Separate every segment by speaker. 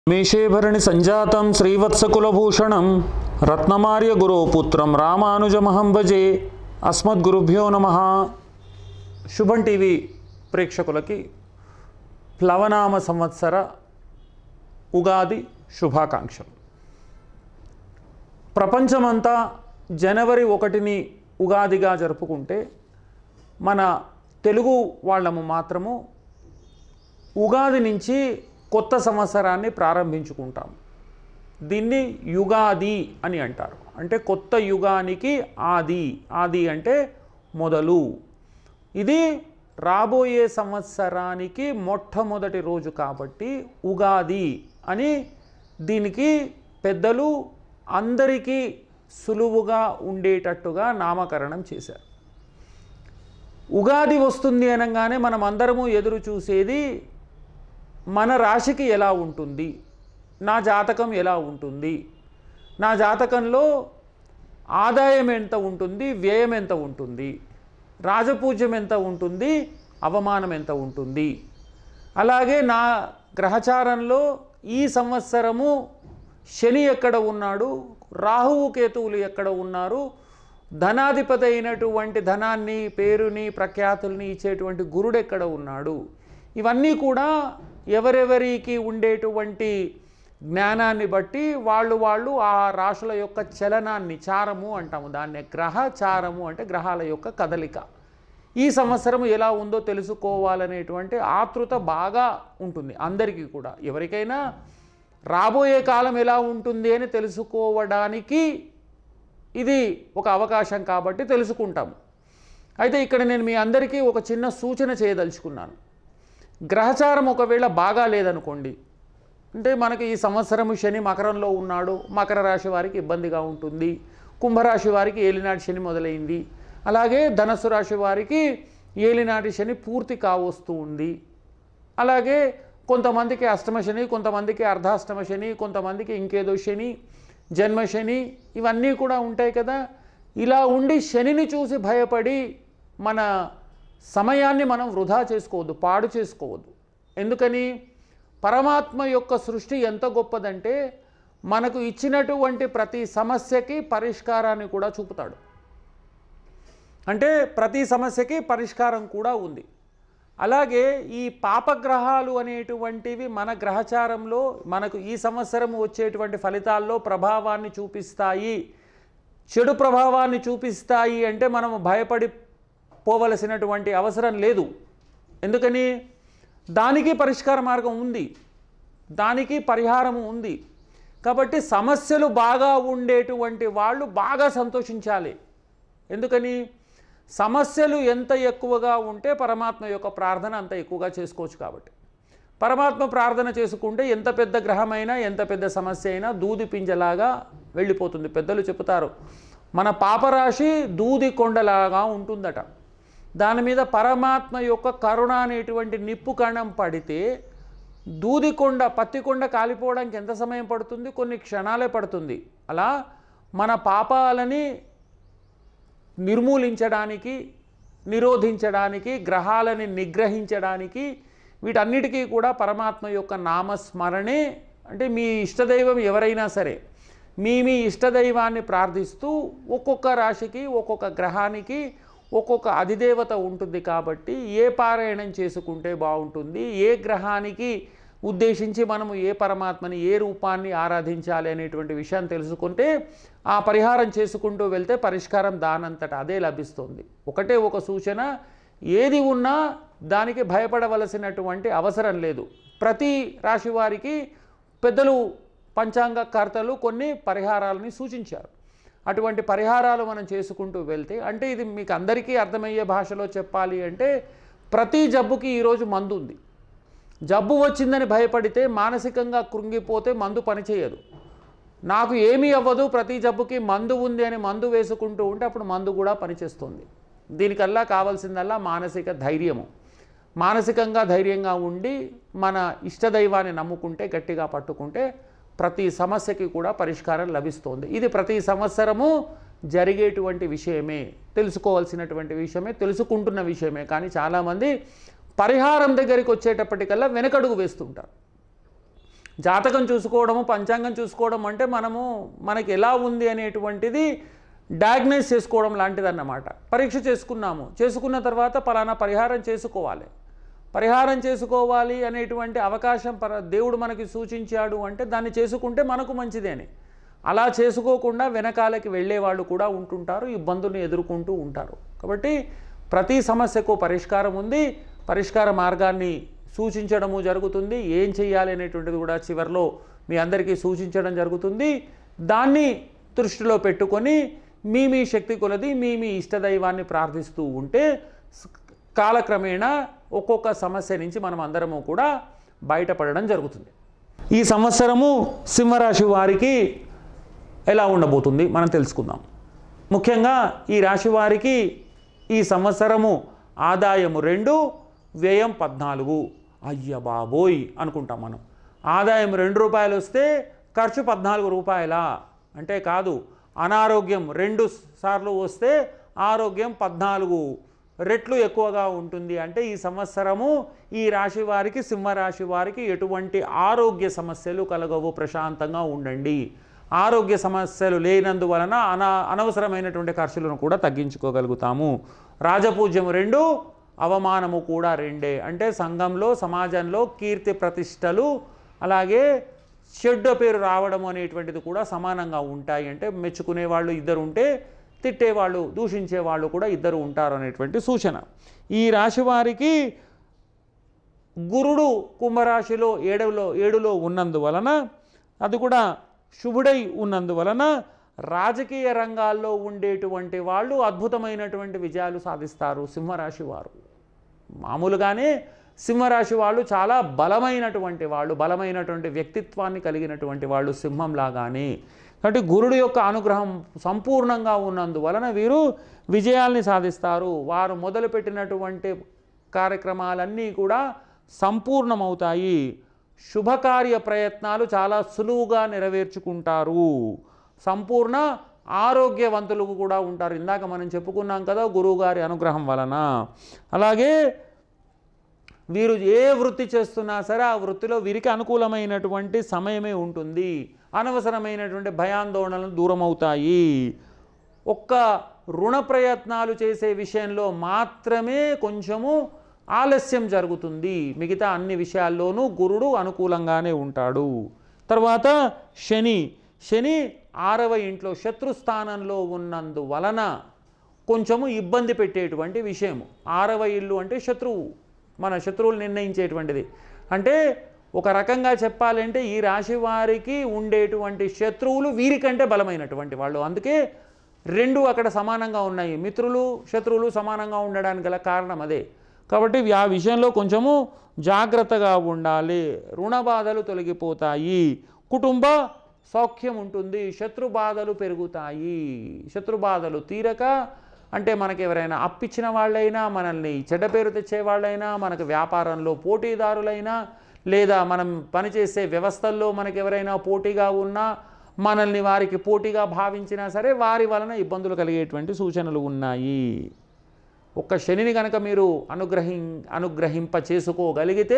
Speaker 1: మేషేభరణి సంజాతం శ్రీవత్సకులభూషణం రత్నమార్య గురోపుత్రం రామానుజమహం భజే అస్మద్గురుభ్యో నమ శుభం టీవీ ప్రేక్షకులకి ప్లవనామ సంవత్సర ఉగాది శుభాకాంక్షలు ప్రపంచమంతా జనవరి ఒకటిని ఉగాదిగా జరుపుకుంటే మన తెలుగు వాళ్ళము మాత్రము ఉగాది నుంచి కొత్త సంవత్సరాన్ని ప్రారంభించుకుంటాం దీన్ని యుగాది అని అంటారు అంటే కొత్త యుగానికి ఆది ఆది అంటే మొదలు ఇది రాబోయే సంవత్సరానికి మొట్టమొదటి రోజు కాబట్టి ఉగాది అని దీనికి పెద్దలు అందరికీ సులువుగా ఉండేటట్టుగా నామకరణం చేశారు ఉగాది వస్తుంది అనగానే మనం అందరము ఎదురు చూసేది మన రాశికి ఎలా ఉంటుంది నా జాతకం ఎలా ఉంటుంది నా జాతకంలో ఆదాయం ఎంత ఉంటుంది వ్యయం ఎంత ఉంటుంది రాజపూజ్యం ఎంత ఉంటుంది అవమానం ఎంత ఉంటుంది అలాగే నా గ్రహచారంలో ఈ సంవత్సరము శని ఎక్కడ ఉన్నాడు రాహువు కేతువులు ఎక్కడ ఉన్నారు ధనాధిపతి అయినటువంటి ధనాన్ని పేరుని ప్రఖ్యాతుల్ని ఇచ్చేటువంటి గురుడు ఎక్కడ ఉన్నాడు ఇవన్నీ కూడా ఎవరెవరికి ఉండేటువంటి జ్ఞానాన్ని బట్టి వాళ్ళు వాళ్ళు ఆ రాశుల యొక్క చలనాన్ని చారము అంటాము దాన్ని గ్రహ చారము అంటే గ్రహాల యొక్క కదలిక ఈ సంవత్సరం ఎలా ఉందో తెలుసుకోవాలనేటువంటి ఆతృత బాగా ఉంటుంది అందరికీ కూడా ఎవరికైనా రాబోయే కాలం ఎలా ఉంటుంది అని తెలుసుకోవడానికి ఇది ఒక అవకాశం కాబట్టి తెలుసుకుంటాము అయితే ఇక్కడ నేను మీ అందరికీ ఒక చిన్న సూచన చేయదలుచుకున్నాను గ్రహచారం ఒకవేళ బాగా లేదనుకోండి అంటే మనకి ఈ సంవత్సరము శని మకరంలో ఉన్నాడు మకర రాశి వారికి ఇబ్బందిగా ఉంటుంది కుంభరాశి వారికి ఏలినాటి శని మొదలైంది అలాగే ధనస్సు రాశి వారికి ఏలినాటి శని పూర్తి కావస్తూ ఉంది అలాగే కొంతమందికి అష్టమ శని కొంతమందికి అర్ధాష్టమ శని కొంతమందికి ఇంకేదో శని జన్మ శని ఇవన్నీ కూడా ఉంటాయి కదా ఇలా ఉండి శనిని చూసి భయపడి మన సమయాన్ని మనం వృధా చేసుకోవద్దు పాడు చేసుకోవద్దు ఎందుకని పరమాత్మ యొక్క సృష్టి ఎంత గొప్పదంటే మనకు ఇచ్చినటువంటి ప్రతి సమస్యకి పరిష్కారాన్ని కూడా చూపుతాడు అంటే ప్రతి సమస్యకి పరిష్కారం కూడా ఉంది అలాగే ఈ పాపగ్రహాలు అనేటువంటివి మన గ్రహచారంలో మనకు ఈ సంవత్సరం వచ్చేటువంటి ఫలితాల్లో ప్రభావాన్ని చూపిస్తాయి చెడు ప్రభావాన్ని చూపిస్తాయి అంటే మనము భయపడి పోవలసినటువంటి అవసరం లేదు ఎందుకని దానికి పరిష్కార మార్గం ఉంది దానికి పరిహారం ఉంది కాబట్టి సమస్యలు బాగా ఉండేటువంటి వాళ్ళు బాగా సంతోషించాలి ఎందుకని సమస్యలు ఎంత ఎక్కువగా ఉంటే పరమాత్మ యొక్క ప్రార్థన అంత ఎక్కువగా చేసుకోవచ్చు కాబట్టి పరమాత్మ ప్రార్థన చేసుకుంటే ఎంత పెద్ద గ్రహమైనా ఎంత పెద్ద సమస్య అయినా దూది పింజలాగా వెళ్ళిపోతుంది పెద్దలు చెబుతారు మన పాపరాశి దూది కొండలాగా ఉంటుందట దాని మీద పరమాత్మ యొక్క కరుణ అనేటువంటి నిప్పు కణం పడితే దూదికొండ పత్తికొండ కాలిపోవడానికి ఎంత సమయం పడుతుంది కొన్ని క్షణాలే పడుతుంది అలా మన పాపాలని నిర్మూలించడానికి నిరోధించడానికి గ్రహాలని నిగ్రహించడానికి వీటన్నిటికీ కూడా పరమాత్మ యొక్క నామస్మరణే అంటే మీ ఇష్టదైవం ఎవరైనా సరే మీ మీ ఇష్టదైవాన్ని ప్రార్థిస్తూ ఒక్కొక్క రాశికి ఒక్కొక్క గ్రహానికి ఒక్కొక్క అధిదేవత ఉంటుంది కాబట్టి ఏ పారాయణం చేసుకుంటే బాగుంటుంది ఏ గ్రహానికి ఉద్దేశించి మనము ఏ పరమాత్మని ఏ రూపాన్ని ఆరాధించాలి అనేటువంటి విషయాన్ని తెలుసుకుంటే ఆ పరిహారం చేసుకుంటూ వెళ్తే పరిష్కారం దానంతట అదే లభిస్తుంది ఒకటే ఒక సూచన ఏది ఉన్నా దానికి భయపడవలసినటువంటి అవసరం లేదు ప్రతి రాశి వారికి పెద్దలు పంచాంగకర్తలు కొన్ని పరిహారాలని సూచించారు అటువంటి పరిహారాలు మనం చేసుకుంటూ వెళ్తే అంటే ఇది మీకు అందరికీ అర్థమయ్యే భాషలో చెప్పాలి అంటే ప్రతి జబ్బుకి ఈరోజు మందు ఉంది జబ్బు వచ్చిందని భయపడితే మానసికంగా కృంగిపోతే మందు పనిచేయదు నాకు ఏమీ అవ్వదు ప్రతి జబ్బుకి మందు ఉంది అని మందు వేసుకుంటూ ఉంటే అప్పుడు మందు కూడా పనిచేస్తుంది దీనికల్లా కావాల్సిందల్లా మానసిక ధైర్యము మానసికంగా ధైర్యంగా ఉండి మన ఇష్టదైవాన్ని నమ్ముకుంటే గట్టిగా పట్టుకుంటే ప్రతి సమస్యకి కూడా పరిష్కారం లభిస్తుంది ఇది ప్రతి సంవత్సరము జరిగేటువంటి విషయమే తెలుసుకోవాల్సినటువంటి విషయమే తెలుసుకుంటున్న విషయమే కానీ చాలామంది పరిహారం దగ్గరికి వచ్చేటప్పటికల్లా వెనకడుగు వేస్తుంటారు జాతకం చూసుకోవడము పంచాంగం చూసుకోవడం అంటే మనము మనకి ఎలా ఉంది అనేటువంటిది డయాగ్నైజ్ చేసుకోవడం లాంటిది అన్నమాట పరీక్ష చేసుకున్నాము చేసుకున్న తర్వాత పలానా పరిహారం చేసుకోవాలి పరిహారం చేసుకోవాలి అనేటువంటి అవకాశం పర దేవుడు మనకి సూచించాడు అంటే దాన్ని చేసుకుంటే మనకు మంచిదేని అలా చేసుకోకుండా వెనకాలకి వెళ్ళే వాళ్ళు కూడా ఉంటుంటారు ఇబ్బందుల్ని ఎదుర్కొంటూ ఉంటారు కాబట్టి ప్రతి సమస్యకు పరిష్కారం ఉంది పరిష్కార మార్గాన్ని సూచించడము జరుగుతుంది ఏం చేయాలి అనేటువంటిది కూడా చివరిలో మీ అందరికీ సూచించడం జరుగుతుంది దాన్ని దృష్టిలో పెట్టుకొని మీ మీ శక్తి కొలది మీ మీ ఇష్టదైవాన్ని ప్రార్థిస్తూ ఉంటే స్- కాలక్రమేణా ఒక్కొక్క సమస్య నుంచి మనం అందరము కూడా బయటపడడం జరుగుతుంది ఈ సంవత్సరము సింహరాశి వారికి ఎలా ఉండబోతుంది మనం తెలుసుకుందాం ముఖ్యంగా ఈ రాశి వారికి ఈ సంవత్సరము ఆదాయము రెండు వ్యయం పద్నాలుగు అయ్య బాబోయ్ అనుకుంటాం మనం ఆదాయం రెండు రూపాయలు వస్తే ఖర్చు పద్నాలుగు రూపాయలా అంటే కాదు అనారోగ్యం రెండు సార్లు వస్తే ఆరోగ్యం పద్నాలుగు రెట్లు ఎక్కువగా ఉంటుంది అంటే ఈ సంవత్సరము ఈ రాశి వారికి సింహరాశి వారికి ఎటువంటి ఆరోగ్య సమస్యలు కలగవు ప్రశాంతంగా ఉండండి ఆరోగ్య సమస్యలు లేనందువలన అన అనవసరమైనటువంటి ఖర్చులను కూడా తగ్గించుకోగలుగుతాము రాజపూజ్యం రెండు అవమానము కూడా రెండే అంటే సంఘంలో సమాజంలో కీర్తి ప్రతిష్టలు అలాగే చెడ్డ పేరు రావడం అనేటువంటిది కూడా సమానంగా ఉంటాయి అంటే మెచ్చుకునే వాళ్ళు ఇద్దరు ఉంటే తిట్టేవాళ్ళు దూషించే వాళ్ళు కూడా ఇద్దరు ఉంటారు అనేటువంటి సూచన ఈ రాశి వారికి గురుడు కుంభరాశిలో ఏడులో ఏడులో ఉన్నందువలన అది కూడా శుభుడై ఉన్నందువలన రాజకీయ రంగాల్లో ఉండేటువంటి వాళ్ళు అద్భుతమైనటువంటి విజయాలు సాధిస్తారు సింహరాశి వారు మామూలుగానే సింహరాశి వాళ్ళు చాలా బలమైనటువంటి వాళ్ళు బలమైనటువంటి వ్యక్తిత్వాన్ని కలిగినటువంటి వాళ్ళు సింహంలాగానే కాబట్టి గురుడు యొక్క అనుగ్రహం సంపూర్ణంగా ఉన్నందువలన వీరు విజయాల్ని సాధిస్తారు వారు మొదలుపెట్టినటువంటి కార్యక్రమాలన్నీ కూడా సంపూర్ణమవుతాయి శుభకార్య ప్రయత్నాలు చాలా సులువుగా నెరవేర్చుకుంటారు సంపూర్ణ ఆరోగ్యవంతులు కూడా ఉంటారు ఇందాక మనం చెప్పుకున్నాం కదా గురువుగారి అనుగ్రహం వలన అలాగే వీరు ఏ వృత్తి చేస్తున్నా సరే ఆ వృత్తిలో వీరికి అనుకూలమైనటువంటి సమయమే ఉంటుంది అనవసరమైనటువంటి భయాందోళనలు దూరం అవుతాయి ఒక్క రుణ ప్రయత్నాలు చేసే విషయంలో మాత్రమే కొంచెము ఆలస్యం జరుగుతుంది మిగతా అన్ని విషయాల్లోనూ గురుడు అనుకూలంగానే ఉంటాడు తర్వాత శని శని ఆరవ ఇంట్లో శత్రుస్థానంలో ఉన్నందువలన కొంచెము ఇబ్బంది పెట్టేటువంటి విషయము ఆరవ ఇల్లు అంటే శత్రువు మన శత్రువులు నిర్ణయించేటువంటిది అంటే ఒక రకంగా చెప్పాలంటే ఈ రాశి వారికి ఉండేటువంటి శత్రువులు వీరికంటే బలమైనటువంటి వాళ్ళు అందుకే రెండు అక్కడ సమానంగా ఉన్నాయి మిత్రులు శత్రువులు సమానంగా ఉండడానికి గల కారణం అదే కాబట్టి ఆ విషయంలో కొంచెము జాగ్రత్తగా ఉండాలి రుణ బాధలు తొలగిపోతాయి కుటుంబ సౌఖ్యం ఉంటుంది శత్రు బాధలు పెరుగుతాయి శత్రు బాధలు తీరక అంటే మనకి ఎవరైనా అప్పిచ్చిన వాళ్ళైనా మనల్ని చెడ్డ పేరు తెచ్చే వాళ్ళైనా మనకు వ్యాపారంలో పోటీదారులైనా లేదా మనం పనిచేసే వ్యవస్థల్లో మనకి ఎవరైనా పోటీగా ఉన్నా మనల్ని వారికి పోటీగా భావించినా సరే వారి వలన ఇబ్బందులు కలిగేటువంటి సూచనలు ఉన్నాయి ఒక్క శనిని కనుక మీరు అనుగ్రహి అనుగ్రహింప చేసుకోగలిగితే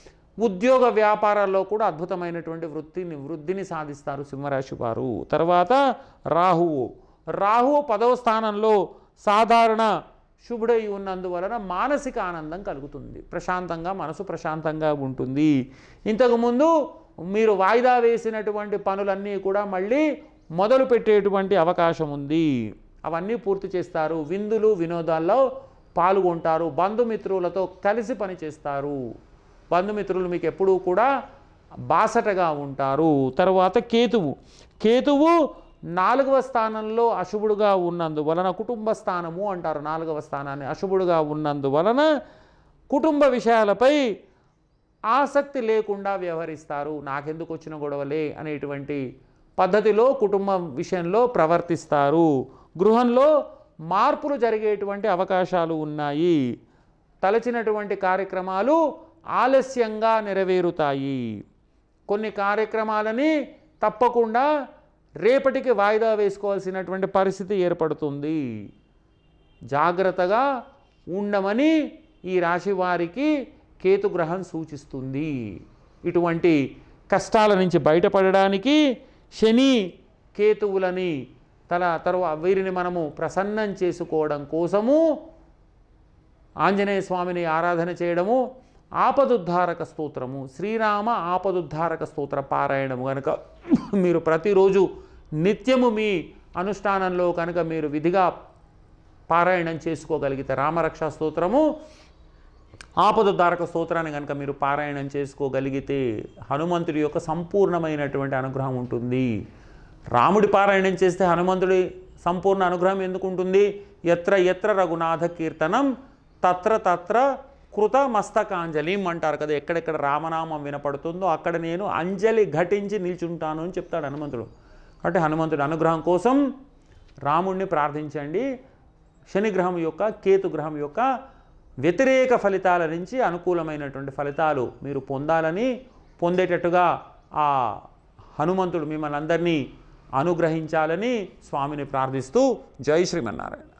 Speaker 1: ఉద్యోగ వ్యాపారాల్లో కూడా అద్భుతమైనటువంటి వృత్తిని వృద్ధిని సాధిస్తారు సింహరాశి వారు తర్వాత రాహువు రాహువు పదవ స్థానంలో సాధారణ శుభుడై ఉన్నందువలన మానసిక ఆనందం కలుగుతుంది ప్రశాంతంగా మనసు ప్రశాంతంగా ఉంటుంది ఇంతకుముందు మీరు వాయిదా వేసినటువంటి పనులన్నీ కూడా మళ్ళీ మొదలు పెట్టేటువంటి అవకాశం ఉంది అవన్నీ పూర్తి చేస్తారు విందులు వినోదాల్లో పాల్గొంటారు బంధుమిత్రులతో కలిసి పనిచేస్తారు బంధుమిత్రులు మీకు ఎప్పుడూ కూడా బాసటగా ఉంటారు తర్వాత కేతువు కేతువు నాలుగవ స్థానంలో అశుభుడుగా ఉన్నందువలన కుటుంబ స్థానము అంటారు నాలుగవ స్థానాన్ని అశుభుడుగా ఉన్నందువలన కుటుంబ విషయాలపై ఆసక్తి లేకుండా వ్యవహరిస్తారు నాకెందుకు వచ్చిన గొడవలే అనేటువంటి పద్ధతిలో కుటుంబం విషయంలో ప్రవర్తిస్తారు గృహంలో మార్పులు జరిగేటువంటి అవకాశాలు ఉన్నాయి తలచినటువంటి కార్యక్రమాలు ఆలస్యంగా నెరవేరుతాయి కొన్ని కార్యక్రమాలని తప్పకుండా రేపటికి వాయిదా వేసుకోవాల్సినటువంటి పరిస్థితి ఏర్పడుతుంది జాగ్రత్తగా ఉండమని ఈ రాశి వారికి కేతుగ్రహం సూచిస్తుంది ఇటువంటి కష్టాల నుంచి బయటపడడానికి శని కేతువులని తల తరువాత వీరిని మనము ప్రసన్నం చేసుకోవడం కోసము ఆంజనేయ స్వామిని ఆరాధన చేయడము ఆపదుద్ధారక స్తోత్రము శ్రీరామ ఆపదుద్ధారక స్తోత్ర పారాయణము కనుక మీరు ప్రతిరోజు నిత్యము మీ అనుష్ఠానంలో కనుక మీరు విధిగా పారాయణం చేసుకోగలిగితే రామరక్ష స్తోత్రము ఆపదుద్ధారక స్తోత్రాన్ని కనుక మీరు పారాయణం చేసుకోగలిగితే హనుమంతుడి యొక్క సంపూర్ణమైనటువంటి అనుగ్రహం ఉంటుంది రాముడి పారాయణం చేస్తే హనుమంతుడి సంపూర్ణ అనుగ్రహం ఎందుకు ఉంటుంది ఎత్ర ఎత్ర రఘునాథ కీర్తనం తత్ర తత్ర కృత మస్తకాంజలిం అంటారు కదా ఎక్కడెక్కడ రామనామం వినపడుతుందో అక్కడ నేను అంజలి ఘటించి నిల్చుంటాను అని చెప్తాడు హనుమంతుడు కాబట్టి హనుమంతుడి అనుగ్రహం కోసం రాముణ్ణి ప్రార్థించండి శనిగ్రహం యొక్క కేతుగ్రహం యొక్క వ్యతిరేక ఫలితాల నుంచి అనుకూలమైనటువంటి ఫలితాలు మీరు పొందాలని పొందేటట్టుగా ఆ హనుమంతుడు మిమ్మల్ని అందరినీ అనుగ్రహించాలని స్వామిని ప్రార్థిస్తూ జై శ్రీమన్నారాయణ